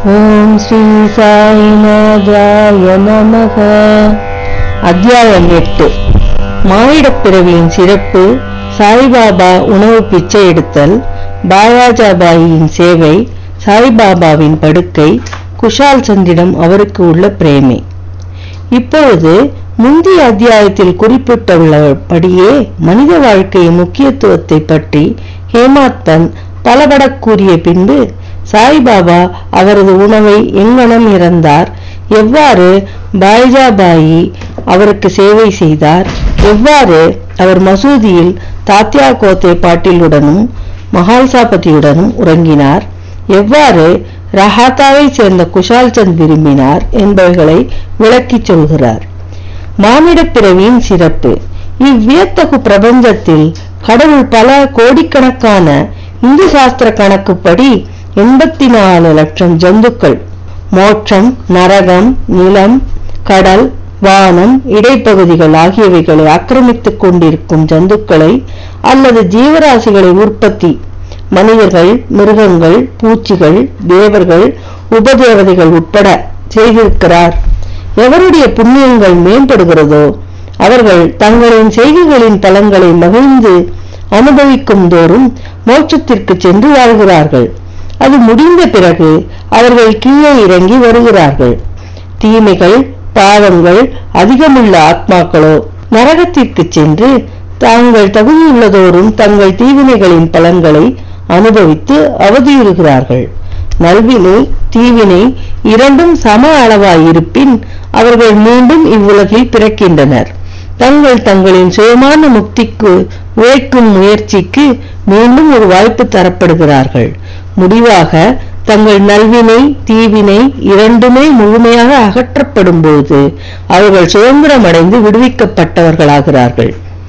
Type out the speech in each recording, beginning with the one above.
ஓம் ஸ்ரீ சாய்நாதாய நமக அத்தியாயம் எட்டு மானிடப் பிறவியின் சிறப்பு சாய்பாபா உணவு பிச்சை எடுத்தல் பாயாஜாபாயின் சேவை சாய்பாபாவின் படுக்கை குஷால் சந்திடம் அவருக்கு உள்ள பிரேமை இப்பொழுது முந்தைய அத்தியாயத்தில் குறிப்பிட்டுள்ளபடியே மனித வாழ்க்கையின் முக்கியத்துவத்தை பற்றி ஹேமாத் பந்த் பலபடக் கூறிய பின்பு சாய்பாபா அவரது உணவை எங்கனம் இறந்தார் எவ்வாறு பாய்ஜாபாயி அவருக்கு சேவை செய்தார் எவ்வாறு அவர் மசூதியில் தாத்யா கோத்தே பாட்டிலுடனும் மகால்சாபதியுடனும் உறங்கினார் எவ்வாறு ரஹாத்தாவை சேர்ந்த குஷால் சந்த் விரும்பினார் என்பவைகளை விளக்கிச் சொல்கிறார் மானிடப் பிறவியின் சிறப்பு இவ்வியத்தகு பிரபஞ்சத்தில் கடவுள் பல கோடிக்கணக்கான இந்து சாஸ்திர கணக்குப்படி எண்பத்தி நாலு லட்சம் ஜந்துக்கள் மோட்சம் நரகம் நிலம் கடல் வானம் இடைப்பகுதிகள் ஆகியவைகளை ஆக்கிரமித்துக் கொண்டிருக்கும் ஜந்துக்களை அல்லது ஜீவராசிகளை உற்பத்தி மனிதர்கள் மிருகங்கள் பூச்சிகள் தேவர்கள் உபதேவதைகள் உட்பட செய்திருக்கிறார் எவருடைய புண்ணியங்கள் மேம்படுகிறதோ அவர்கள் தங்களின் செய்கைகளின் பலன்களை மகிழ்ந்து அனுபவிக்கும் தோறும் மோட்சத்திற்கு சென்று வாழ்கிறார்கள் அது முடிந்த பிறகு அவர்கள் கீழே இறங்கி வருகிறார்கள் தீமைகள் பாவங்கள் அதிகமுள்ள ஆத்மாக்களோ நரகத்திற்கு சென்று தாங்கள் தகுதியுள்ளதோறும் தங்கள் தீவினைகளின் பலன்களை அனுபவித்து அவதியுறுகிறார்கள் நல்வினை தீவினை இரண்டும் சம அளவாயிருப்பின் அவர்கள் மீண்டும் இவ்வுலகில் பிறக்கின்றனர் தங்கள் தங்களின் சுயமான முக்திக்கு உழைக்கும் முயற்சிக்கு மீண்டும் ஒரு வாய்ப்பு தரப்படுகிறார்கள் முடிவாக தங்கள் நல்வினை தீவினை இரண்டுமே முழுமையாக அகற்றப்படும் போது அவர்கள் சுதந்திரமடைந்து விடுவிக்கப்பட்டவர்களாகிறார்கள்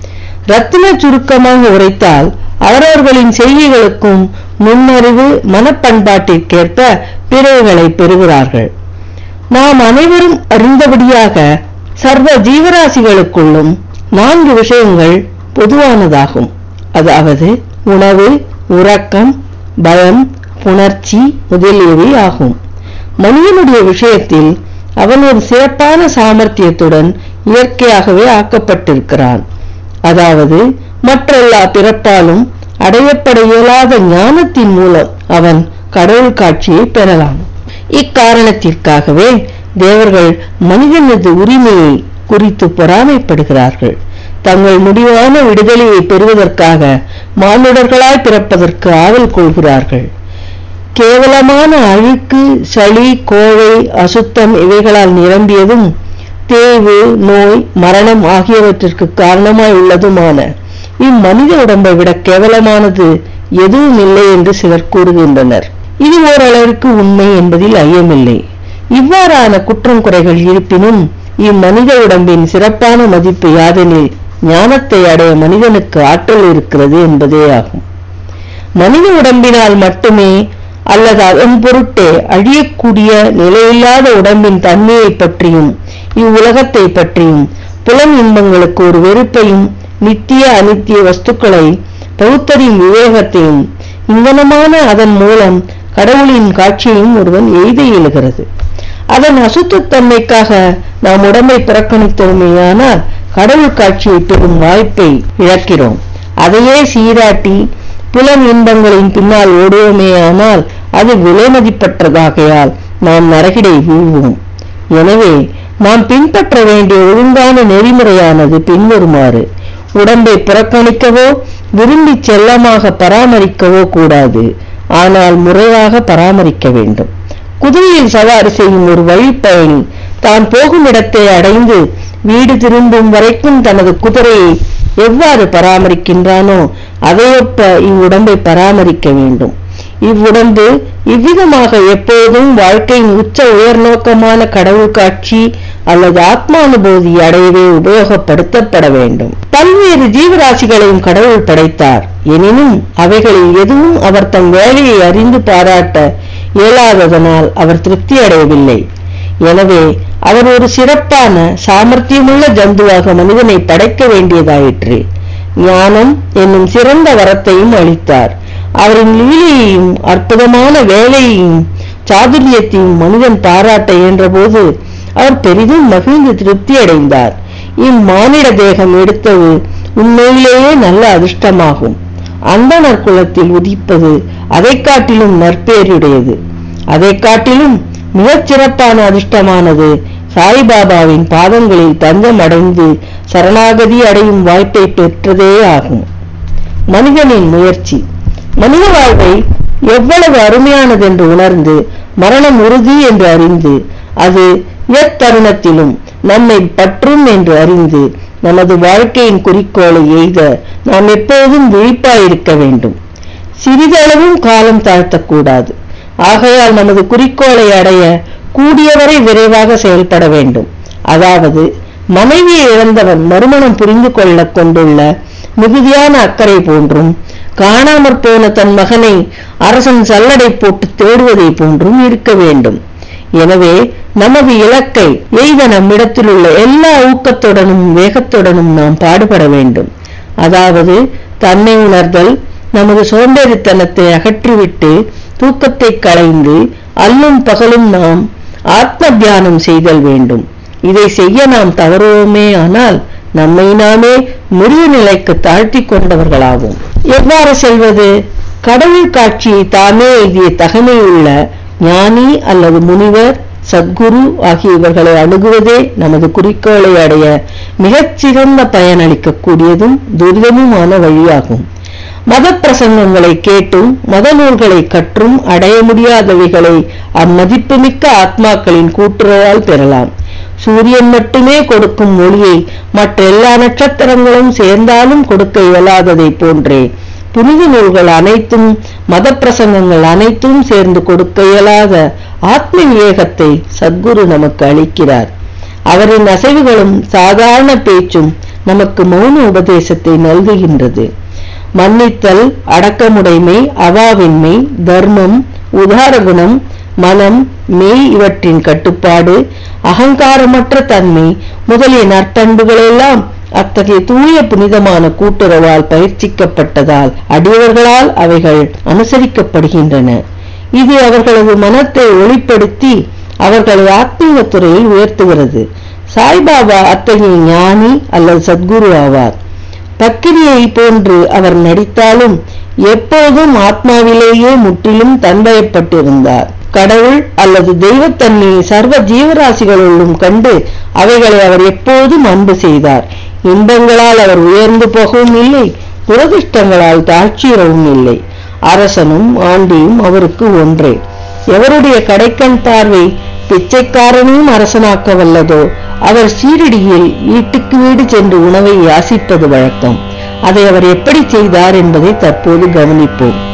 ரத்தின சுருக்கமாக உரைத்தால் அவரவர்களின் செய்கைகளுக்கும் நுண்ணறிவு மனப்பண்பாட்டிற்கேற்ப பிறகுகளை பெறுகிறார்கள் நாம் அனைவரும் அறிந்தபடியாக சர்வ ஜீவராசிகளுக்குள்ளும் நான்கு விஷயங்கள் பொதுவானதாகும் அதாவது உணவு உறக்கம் பயம் புணர்ச்சி முதலியவை ஆகும் மனிதனுடைய விஷயத்தில் அவன் ஒரு சிறப்பான சாமர்த்தியத்துடன் இயற்கையாகவே ஆக்கப்பட்டிருக்கிறான் அதாவது மற்றெல்லா பிறப்பாலும் அடையப்பட இயலாத ஞானத்தின் மூலம் அவன் கடவுள் காட்சியை பெறலாம் இக்காரணத்திற்காகவே தேவர்கள் மனிதனது உரிமையை குறித்து பொறாமைப்படுகிறார்கள் தங்கள் முடிவான விடுதலையை பெறுவதற்காக மானுடர்களாய் பிறப்பதற்கு ஆவல் கொள்கிறார்கள் கேவலமான அழுக்கு சளி கோழை அசுத்தம் இவைகளால் நிரம்பியதும் தேவு நோய் மரணம் ஆகியவற்றிற்கு காரணமாய் உள்ளதுமான இம்மனித உடம்பை விட கேவலமானது எதுவும் இல்லை என்று சிலர் கூறுகின்றனர் இது ஓரளவிற்கு உண்மை என்பதில் ஐயமில்லை இவ்வாறான குற்றம் குறைகள் இருப்பினும் இம்மனித உடம்பின் சிறப்பான மதிப்பு யாதெனில் ஞானத்தை அடைய மனிதனுக்கு ஆற்றல் இருக்கிறது என்பதே ஆகும் மனித உடம்பினால் மட்டுமே அல்லது அதன் பொருட்டே அழியக்கூடிய நிலையில்லாத உடம்பின் தன்மையை பற்றியும் இவ்வுலகத்தை பற்றியும் புலன் இன்பங்களுக்கு ஒரு வெறுப்பையும் நித்திய அனித்திய வஸ்துக்களை பகுத்தறியும் விவேகத்தையும் இங்கனமான அதன் மூலம் கடவுளின் காட்சியையும் ஒருவன் எய்த இயலுகிறது அதன் அசுத்தத்தன்மைக்காக நாம் உடம்பை புறக்கணித்தோமேயானால் கடவுள் காட்சியை பெறும் வாய்ப்பை இழக்கிறோம் அதையே சீராட்டி புலன் இன்பங்களின் பின்னால் ஓடுவோமேயானால் அது விலை மதிப்பற்றதாகையால் நாம் நரகிடை வீழ்வோம் எனவே நாம் பின்பற்ற வேண்டிய ஒழுங்கான நெறிமுறையானது பின்வருமாறு உடம்பை புறக்கணிக்கவோ விரும்பி செல்லமாக பராமரிக்கவோ கூடாது ஆனால் முறையாக பராமரிக்க வேண்டும் குதிரையில் சவாரி செய்யும் ஒரு வழிப்பயணி தான் போகும் இடத்தை அடைந்து வீடு திரும்பும் வரைக்கும் தனது குதிரையை எவ்வாறு பராமரிக்கின்றானோ அதையொப்ப இவ்வுடம்பை பராமரிக்க வேண்டும் இவ்வுடம்பு இவ்விதமாக எப்போதும் வாழ்க்கையின் உச்ச உயர் நோக்கமான கடவுள் காட்சி அல்லது ஆத்மானுபூதி அடையவே உபயோகப்படுத்தப்பட வேண்டும் பல்வேறு ஜீவராசிகளையும் கடவுள் படைத்தார் எனினும் அவைகளில் எதுவும் அவர் தம் வேலையை அறிந்து பாராட்ட இயலாததனால் அவர் திருப்தி அடையவில்லை எனவே அவர் ஒரு சிறப்பான சாமர்த்தியமுள்ள ஜந்துவாக மனிதனை படைக்க வேண்டியதாயிற்று ஞானம் என்னும் சிறந்த வரத்தையும் அளித்தார் அவரின் லீலையையும் அற்புதமான வேலையையும் சாதுரியத்தையும் மனிதன் பாராட்ட இயன்றபோது அவர் பெரிதும் மகிழ்ந்து திருப்தி அடைந்தார் இம்மானிட தேகம் எடுத்தது உண்மையிலேயே நல்ல அதிர்ஷ்டமாகும் அந்தணர் குலத்தில் உதிப்பது அதைக் காட்டிலும் நற்பேருடையது அதைக் காட்டிலும் மிகச் சிறப்பான அதிர்ஷ்டமானது சாய்பாபாவின் பாதங்களில் தஞ்சம் அடைந்து சரணாகதி அடையும் வாய்ப்பை பெற்றதே ஆகும் மனிதனின் முயற்சி மனித வாழ்வை எவ்வளவு அருமையானதென்று உணர்ந்து மரணம் உறுதி என்று அறிந்து அது எத்தருணத்திலும் நம்மை பற்றும் என்று அறிந்து நமது வாழ்க்கையின் குறிக்கோளை எய்த நாம் எப்போதும் விழிப்பாயிருக்க வேண்டும் சிறிதளவும் காலம் தாழ்த்தக்கூடாது ஆகையால் நமது குறிக்கோளை அடைய கூடியவரை விரைவாக செயல்பட வேண்டும் அதாவது மனைவியை இழந்தவன் மறுமணம் புரிந்து கொள்ள கொண்டுள்ள மிகுதியான அக்கறை போன்றும் காணாமற் போன தன் மகனை அரசன் சல்லடை போட்டு தேடுவதை போன்றும் இருக்க வேண்டும் எனவே நமது இலக்கை எய்த நம்மிடத்தில் உள்ள எல்லா ஊக்கத்துடனும் வேகத்துடனும் நாம் பாடுபட வேண்டும் அதாவது தன்னை உணர்தல் நமது சோம்பேறித்தனத்தை அகற்றிவிட்டு தூக்கத்தை களைந்து அல்லும் பகலும் நாம் ஆத்ம தியானம் செய்தல் வேண்டும் இதை செய்ய நாம் தவறுவோமே ஆனால் நம்மை நாமே முடிவு நிலைக்கு தாழ்த்தி கொண்டவர்களாவோம் எவ்வாறு செல்வது கடவுள் காட்சியை தாமே எழுதிய தகமையுள்ள ஞானி அல்லது முனிவர் சத்குரு ஆகிய இவர்களை அணுகுவதே நமது குறிக்கோளை அடைய மிகச்சிறந்த பயனளிக்கக்கூடியதும் துரிதமுமான வழியாகும் மத பிரசங்கங்களை கேட்டும் மத நூல்களை கற்றும் அடைய முடியாதவைகளை அம்மதிப்புமிக்க ஆத்மாக்களின் கூட்டுறவால் பெறலாம் சூரியன் மட்டுமே கொடுக்கும் ஒளியை மற்ற எல்லா நட்சத்திரங்களும் சேர்ந்தாலும் கொடுக்க இயலாததை போன்றே புனித நூல்கள் அனைத்தும் மத பிரசங்கங்கள் அனைத்தும் சேர்ந்து கொடுக்க இயலாத ஆத்ம விவேகத்தை சத்குரு நமக்கு அளிக்கிறார் அவரின் அசைவுகளும் சாதாரண பேச்சும் நமக்கு மௌன உபதேசத்தை நல்குகின்றது மன்னித்தல் அடக்கமுடைமை அவாவின்மை தர்மம் உதார குணம் மனம் மெய் இவற்றின் கட்டுப்பாடு அகங்காரமற்ற தன்மை முதலிய நற்பண்புகளெல்லாம் அத்தகைய தூய புனிதமான கூட்டுறவால் பயிற்சிக்கப்பட்டதால் அடியவர்களால் அவைகள் அனுசரிக்கப்படுகின்றன இது அவர்களது மனத்தை ஒளிப்படுத்தி அவர்களை ஆத்மீக துறையில் உயர்த்துகிறது சாய்பாபா அத்தகைய ஞானி அல்லது சத்குரு ஆவார் பக்கிரியை போன்று அவர் நடித்தாலும் எப்போதும் ஆத்மாவிலேயே முற்றிலும் தன்வயப்பட்டிருந்தார் கடவுள் அல்லது தெய்வத்தன்மையை சர்வ ஜீவராசிகளுள்ளும் கண்டு அவைகளை அவர் எப்போதும் அன்பு செய்தார் இன்பங்களால் அவர் உயர்ந்து போகவும் இல்லை துரதிர்ஷ்டங்களால் தாழ்ச்சியுறவும் இல்லை அரசனும் ஆண்டியும் அவருக்கு ஒன்றே எவருடைய கடைக்கண் பார்வை பிச்சைக்காரனையும் அரசனாக்க வல்லதோ அவர் சீரடியில் வீட்டுக்கு வீடு சென்று உணவை யாசிப்பது வழக்கம் அதை அவர் எப்படி செய்தார் என்பதை தற்போது கவனிப்போம்